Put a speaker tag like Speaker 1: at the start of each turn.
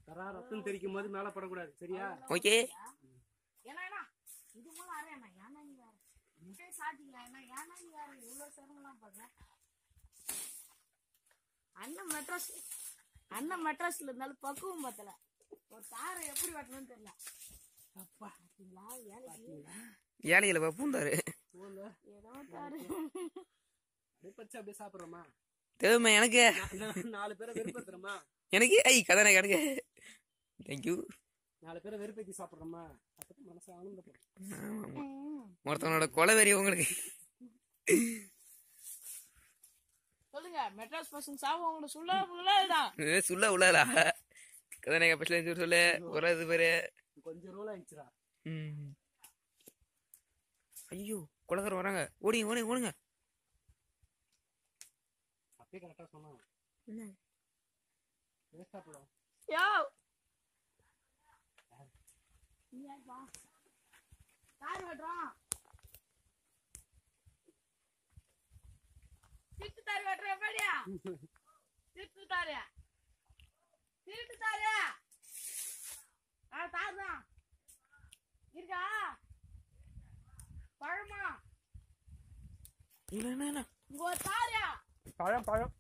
Speaker 1: தரா ரத்தம் தெரிக்கும் போது மேல படக்கூடாது சரியா
Speaker 2: ஓகே
Speaker 3: ஏன்னா ஏன்னா, இது மூலம் அரையண்ணா ஏன்னா நீ வேற முட்டை சாட்டிக்கலாம் ஏன்னா ஏன்னா நீ வேற இவ்வளவு சிரமம்லாம் பாக்குற அண்ணன் மெட்ராஸ் அண்ணன் மெட்ராஸ்ல இருந்தாலும் பக்குவம் பத்தல ஒரு தாரை எப்படி வெட்டணும்னு தெரியல
Speaker 1: அப்பா
Speaker 3: பாத்தீங்களா வேலைக்கு
Speaker 2: ஏழையில பூந்தாரு
Speaker 1: போல
Speaker 3: ஏதோ தாரு
Speaker 1: அப்படியே பச்சு அப்படியே சாப்பிடுறோமா
Speaker 2: தேவைமா எனக்கு
Speaker 1: நா- நாலு பேரை வெறுப்பேத்துறோமா
Speaker 2: எனக்கு ஐ கதனை கிடக்கு தேங்க்யூ
Speaker 1: நாலு பேரை வெறுப்பேத்தி சாப்பிடுறோமா அப்பதான் மனசு ஆனந்தப்படும்
Speaker 2: ஒருத்தவனோட கொலை வெறி உங்களுக்கு
Speaker 3: சொல்லுங்க மெட்ராஸ் பசங்க சாவு உங்களுக்கு சொல்ல உள்ளதான்
Speaker 2: ஏ, சொல்ல உள்ளடா கதனை பஸ்ல சொல்லு ஒரு இது பேரு
Speaker 1: கொஞ்சம் ரோல் ஆயிடுச்சுடா
Speaker 2: ம். ஐயோ கொலகாரம் வராங்க ஓடிங்க ஓடிங்க ஓடுங்க
Speaker 1: அப்பயே கரெக்டா சொன்னான் வேஸ்டா போடும்
Speaker 3: யோ யாருப்பா கார் வெட்டுறோம் திருட்டு தாரி வெட்டுறோம் எப்படியா திருட்டு தாரி திருட்டு தாரி ஆ தார் தான் இருக்கா பழமா
Speaker 2: இல்ல என்ன என்ன
Speaker 3: இங்க ஒரு தாரியா
Speaker 1: பழம் பழம்